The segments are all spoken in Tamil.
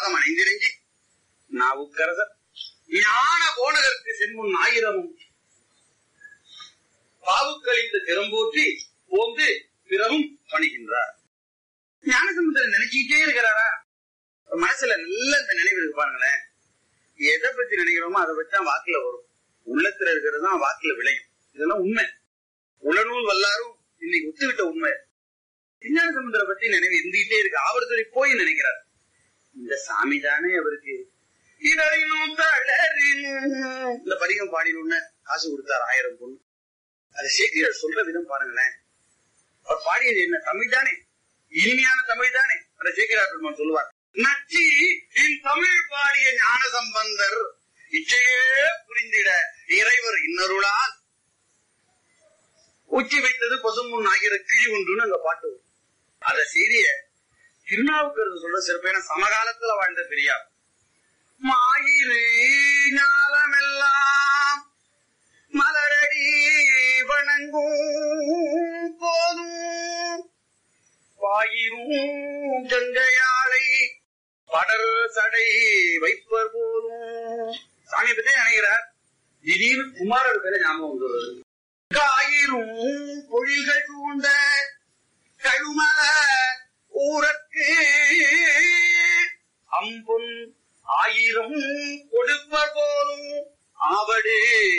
பாதம் அணைந்திருங்கி நாவுக்கரசர் ஞான போனதற்கு சென்முன் ஆயிரமும் பாவுக்களித்து திறம்போற்றி போந்து பிறவும் பணிகின்றார் ஞானசமுத்திரன் நினைச்சுக்கிட்டே இருக்கிறாரா மனசுல நல்ல இந்த நினைவு இருக்கு பாருங்களேன் எதை பத்தி நினைக்கிறோமோ அதை பத்தி தான் வாக்குல வரும் உள்ளத்துல இருக்கிறது தான் வாக்குல விளையும் இதெல்லாம் உண்மை உளநூல் வல்லாரும் இன்னைக்கு ஒத்துக்கிட்ட உண்மை விஞ்ஞான சமுத்திர பத்தி நினைவு இருந்துகிட்டே இருக்கு ஆவரத்துறை போய் நினைக்கிறார் இந்த சாமி தானே அவருக்கு இடறினும் தளரினும் இந்த பதிகம் பாடினு காசு கொடுத்தார் ஆயிரம் பொண்ணு அது சேக்கியர் சொல்ற விதம் பாருங்களேன் அவர் பாடியது என்ன தமிழ் தானே இனிமையான தமிழ் தானே அந்த சேக்கிரார் பெருமான் சொல்லுவார் நச்சி என் தமிழ் பாடிய ஞான சம்பந்தர் இச்சையே புரிந்திட இறைவர் இன்னருளால் உச்சி வைத்தது பசுமுன் ஆகிற கிழி ஒன்றுன்னு அங்க பாட்டு வரும். அத செய்திய திருநாவுக்கரசு சொல்ற சிறப்பான சமகாலத்துல வாழ்ந்த பெரியார் மாயிரு ஞாலமெல்லாம் மலரடி வணங்கும் போதும் பாயிரும் கங்கையாளை படர் சடை வைப்பர் போலும் சாமி பத்தி நினைக்கிறார் திடீர்னு குமாரர் பேர ஞாபகம் வந்துடுறது காயிரும் பொழில்கள் சூழ்ந்த கழுமல ஊரற்கு அம்பும் ஆயிரம் கொடுப்பர் போலும் ஆவடு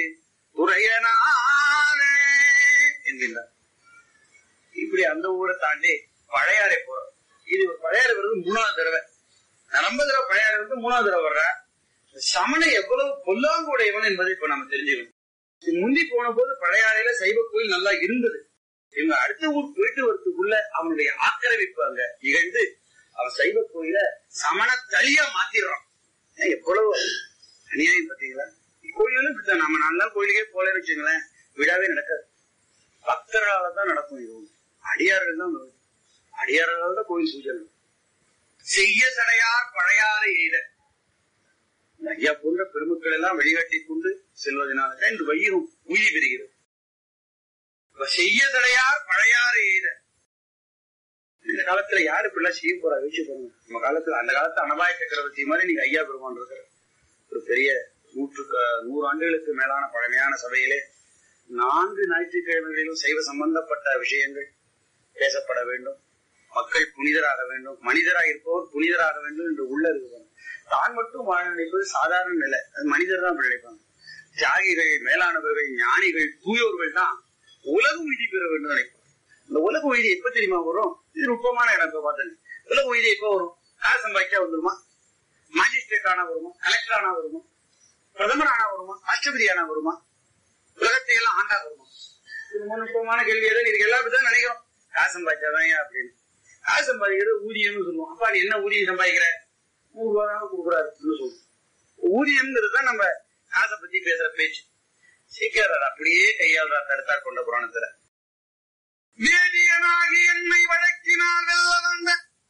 துறையனான என்கின்றார் இப்படி அந்த ஊரை தாண்டி பழையாறை போறோம் இது ஒரு பழையாறை வருது மூணாவது தடவை நான் ரொம்ப தடவை பழையாறை வந்து மூணாவது தடவை வர்ற சமண எவ்வளவு பொல்லாங்குடையவன் என்பதை இப்ப நம்ம தெரிஞ்சுக்கணும் இது முந்தி போன போது பழையாறையில சைவ கோயில் நல்லா இருந்தது இவங்க அடுத்த ஊர் போயிட்டு வரதுக்குள்ள அவனுடைய ஆக்கிரமிப்பு அங்க இகழ்ந்து அவன் சைவ கோயில சமண தளியா மாத்திடுறான் ஏன் எவ்வளவு அநியாயம் பாத்தீங்களா கோயிலும் இப்படித்தான் நம்ம நாலு நாள் கோயிலுக்கே போலன்னு வச்சுங்களேன் விழாவே நடக்காது பக்தர்களால தான் நடக்கும் இது அடியார்கள் தான் வரும். அடியார்களால தான் கோயில் பூஜை நடக்கும். செய்ய சடையார் பழையாறு எய்த இந்த ஐயா போன்ற பெருமக்கள் எல்லாம் வெளிகாட்டி கொண்டு செல்வதனால இந்த வையகம் உயிரி பெறுகிறது இப்ப செய்ய தடையார் பழையாறு எய்த இந்த காலத்துல யாரு இப்படிலாம் செய்ய போறா யோசிச்சு பாருங்க நம்ம காலத்துல அந்த காலத்து அனபாய சக்கரவர்த்தி மாதிரி நீங்க ஐயா பெருமான் இருக்கிற ஒரு பெரிய நூற்று நூறு ஆண்டுகளுக்கு மேலான பழமையான சபையிலே நான்கு ஞாயிற்றுக்கிழமைகளிலும் சைவ சம்பந்தப்பட்ட விஷயங்கள் பேசப்பட வேண்டும் மக்கள் புனிதராக வேண்டும் மனிதராக இருப்பவர் புனிதராக வேண்டும் என்று உள்ள இருக்கிறாங்க தான் மட்டும் வாழ நினைப்பது சாதாரண நிலை அது மனிதர் தான் அப்படி நினைப்பாங்க தியாகிகள் மேலானவர்கள் ஞானிகள் தூயோர்கள் தான் உலக உய்தி பெற வேண்டும் நினைப்பாங்க இந்த உலக உய்தி எப்ப தெரியுமா வரும் இது நுட்பமான இடம் இப்ப பார்த்தேன் உலக உய்தி எப்ப வரும் காசு சம்பாதிச்சா வந்துருமா மாஜிஸ்ட்ரேட் ஆனா வருமா கலெக்டர் ஆனா வருமா பிரதமர் ஆனா வருமா ராஷ்டிரபதி ஆனா வருமா உலகத்தை எல்லாம் ஆண்டா வருமா இது ரொம்ப நுட்பமான கேள்வி எதுவும் இதுக்கு எல்லாரும் தான் நினைக்கிறோம் காசு சம்பாதிச்சாதான் ஏன் அப்படின்னு காசு சம்பாதிக்கிறது ஊதியம்னு சொல்லுவோம் அப்பா நீ என்ன ஊதியம் சம்பாதிக்கிற நூறு ரூபா தான் கொடுக்குறாருன்னு சொல்லுவோம் ஊதியம்ங்கிறது தான் நம்ம காசை பத்தி பேசுற பேச்சு சீக்கிரம் அப்படியே கையாளுறார் தடுத்தார் கொண்ட புராணத்துல வேதியனாகி என்னை வழக்கினால் வெல்ல வந்த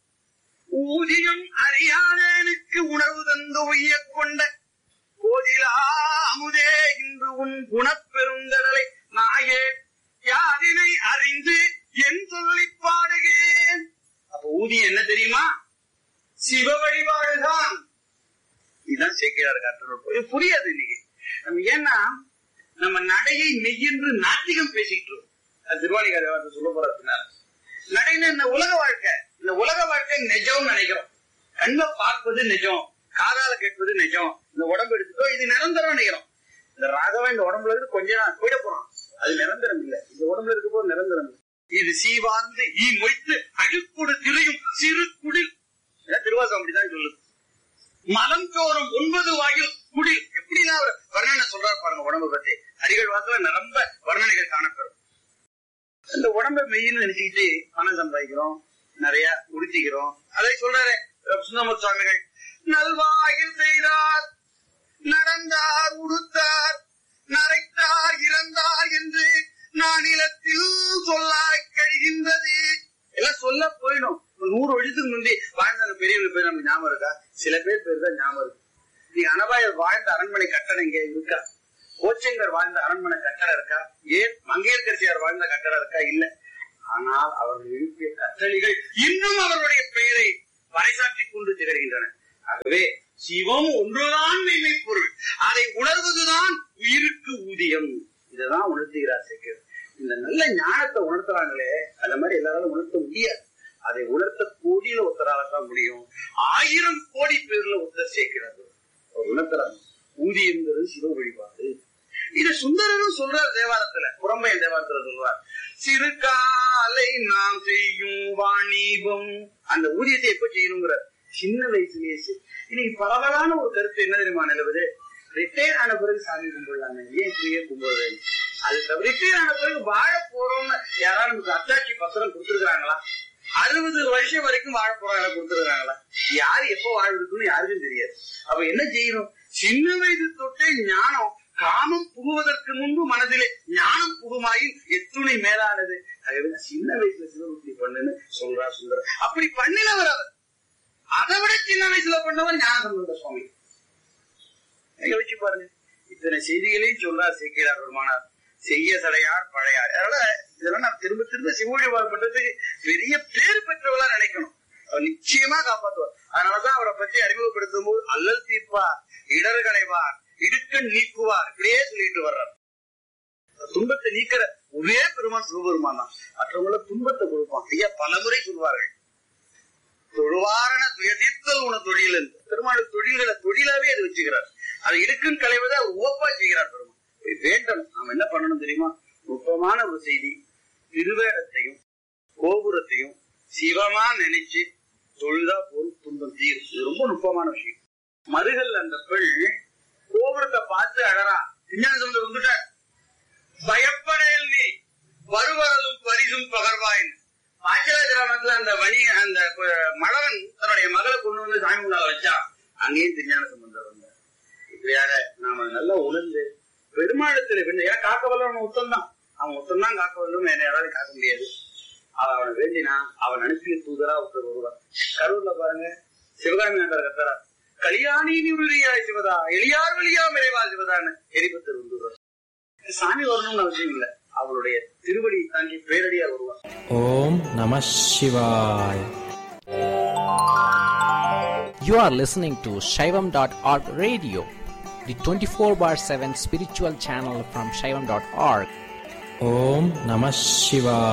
ஊதியம் அறியாதேனுக்கு உணர்வு தந்து உய்யக் கொண்ட கோதிலா அமுதே இன்று உன் குணப்பெருங்கடலை நாயே யாதினை அறிந்து என் சொல்லி பாடுகிறேன் அப்ப ஊதியம் என்ன தெரியுமா சிவ வழிபாடுதான் இதுதான் சேர்க்கிறார் காட்டுறது இது புரியாது இன்னைக்கு நம்ம ஏன்னா நம்ம நடையை மெய்யென்று நாத்திகம் பேசிக்கிட்டு இருக்கோம் அது திருவாணிக்கார வார்த்தை சொல்ல போற பின்னால நடைன்னு இந்த உலக வாழ்க்கை இந்த உலக வாழ்க்கை நிஜம் நினைக்கிறோம் கண்ணை பார்ப்பது நிஜம் காதால கேட்பது நிஜம் இந்த உடம்பு எடுத்துட்டோ இது நிரந்தரம் நினைக்கிறோம் இந்த ராகவன் இந்த உடம்புல இருந்து கொஞ்ச நாள் போயிட போறான் அது நிரந்தரம் இல்ல இந்த உடம்புல இருக்க போது நிரந்தரம் இல்ல. இது சீவார்ந்து ஈ மொய்த்து அழுக்குடு திரையும் சிறு குடில் இதான் திருவாசகம் அப்படிதான் சொல்லுது மலம் சோறும் ஒன்பது வாயில் குடில் எப்படிலாம் அவர் வர்ணனை சொல்றாரு பாருங்க உடம்பு பத்தி அடிகள் வாக்குல நிரம்ப வர்ணனைகள் காணப்பெறும் இந்த உடம்ப மெய்ன்னு நினைச்சுக்கிட்டு பணம் சம்பாதிக்கிறோம் நிறைய உடுத்திக்கிறோம் அதை சொல்றாரு சுந்தரமுத்து சுவாமிகள் நல்வாயில் செய்தார் நடந்தார் உடுத்தார் நரைத்தார் இறந்தார் என்று நானிலத்தில் சொல்லாய் கழிகின்றது எல்லாம் சொல்ல போயிடும் ஒரு நூறு வருஷத்துக்கு முந்தி வாழ்ந்த அந்த பெரியவங்க பேர் நமக்கு ஞாபகம் இருக்கா சில பேர் பேர் தான் ஞாபகம் இருக்கு நீ அனபாயர் வாழ்ந்த அரண்மனை கட்டடம் இங்க இருக்கா கோச்சங்கர் வாழ்ந்த அரண்மனை கட்டடம் இருக்கா ஏன் மங்கையர்கரசியார் வாழ்ந்த கட்டடம் இருக்கா இல்ல ஆனால் அவர்கள் எழுப்பிய கட்டளைகள் இன்னும் அவர்களுடைய பெயரை பறைசாற்றிக் கொண்டு திகழ்கின்றன ஆகவே சிவம் ஒன்றுதான் மெய்மை பொருள் அதை உணர்வதுதான் உயிருக்கு ஊதியம் இதுதான் உணர்த்துகிறார் சேக்கர் இந்த நல்ல ஞானத்தை உணர்த்துறாங்களே அந்த மாதிரி எல்லாராலும் உணர்த்த முடியாது அதை உணர்த்த கோடியில ஒருத்தரால தான் முடியும் ஆயிரம் கோடி பேர்ல ஒருத்தர் சேர்க்கிறார் அவர் உணர்த்துறாங்க ஊதியங்கிறது சிவ வழிபாடு இது சுந்தரரும் சொல்றார் தேவாரத்துல புறம்பையன் தேவாரத்துல சொல்றார் சிறு காலை நாம் செய்யும் வாணிபம் அந்த ஊதியத்தை எப்ப செய்யணுங்கிற சின்ன வயசுலயே செய். இன்னைக்கு பரவலான ஒரு கருத்து என்ன தெரியுமா நிலவுது ரிட்டையர் ஆன பிறகு சாமி கும்பிடலாங்க ஏன் இப்படியே கும்பிடுறது அது தவிர ரிட்டையர் ஆன பிறகு வாழ போறோம்னு யாராவது நமக்கு அத்தாட்சி பத்திரம் கொடுத்துருக்காங்களா அறுபது வருஷம் வரைக்கும் வாழ போறாங்க கொடுத்துருக்காங்களா யாரு எப்போ வாழ்றதுன்னு யாருக்கும் தெரியாது அப்ப என்ன செய்யணும் சின்ன வயது தொட்டே ஞானம் காமம் புகுவதற்கு முன்பு மனதிலே ஞானம் புகுமாயின் எத்துணை மேலானது ஆகவே சின்ன வயசுல சிவபக்தி பண்ணுன்னு சொல்றா சுந்தரம் அப்படி பண்ணினவர் அவர் அதை விட சின்ன வயசுல பண்ணவர் ஞானசம்பந்த சுவாமி யோசிச்சு பாருங்க இத்தனை செய்திகளையும் சொல்றார் சேக்கிரார் பெருமானார் செய்ய சடையார் பழையார் அதனால இதெல்லாம் நான் திரும்ப திரும்ப சிவழிபாடு பண்றதுக்கு பெரிய பேர் பெற்றவளா நினைக்கணும் அவர் நிச்சயமா காப்பாற்றுவார் அதனாலதான் அவரை பற்றி அறிமுகப்படுத்தும் போது அல்லல் தீர்ப்பார் இடர் களைவார் இடுக்கண் நீக்குவார் இப்படியே சொல்லிட்டு வர்றார் துன்பத்தை நீக்கிற ஒரே பெருமான் சிவபெருமான் தான் மற்றவங்கள துன்பத்தை கொடுப்பான் ஐயா பலமுறை சொல்வார்கள் தொழுவாரண துயதீர்த்தல் உன தொழில் என்று பெருமாள் தொழில்களை தொழிலாவே அது வச்சுக்கிறார் அது இடுக்கண் களைவதை அவர் ஓப்பா செய்கிறார் பெருமாள் போய் வேண்டும் நாம் என்ன பண்ணணும் தெரியுமா நுட்பமான ஒரு செய்தி திருவேடத்தையும் கோபுரத்தையும் சிவமா நினைச்சு தொழுதா பொருள் துன்பம் தீரும் இது ரொம்ப நுட்பமான விஷயம் மருகல் அந்த பெண் கோபுரத்தை பார்த்து அழறா விஞ்ஞான சமுதர் வந்துட்டார் பயப்படையில் நீ வருவரலும் பரிசும் பகர்வாயின் பாச்சல கிராமத்துல அந்த வணி அந்த ப- மழவன் தன்னுடைய மகளை கொண்டு வந்து சாமி முன்னால வச்சா அங்கேயும் திருஞான சம்பந்தர் வந்தார் இப்படியாக நாம நல்லா உணர்ந்து பெருமாளத்துல விண்ண ஏன் காக்க வல்லவன் உத்தம் தான் அவன் உத்தம் தான் காக்க வல்லவன் வேற யாராலும் காக்க முடியாது அவன் அவனை வேண்டினா அவன் அனுப்பிய தூதரா ஒருத்தர் வருவார் கரூர்ல பாருங்க சிவகாமி ஆண்டார் கத்தாரா கல்யாணி நிருதியாய் சிவதா எளியார் வழியா விரைவா சிவதான்னு எரிபத்தர் வந்துடுவார் சாமி வரணும்னு அவசியம் இல்லை அவளுடைய திருவடி தாங்கி பேரடியா வருவார் Om Namah Shivaya. You are listening to Shaivam.org radio, the 24 bar 7 spiritual channel from Shaivam.org. Om Namah Shivaya.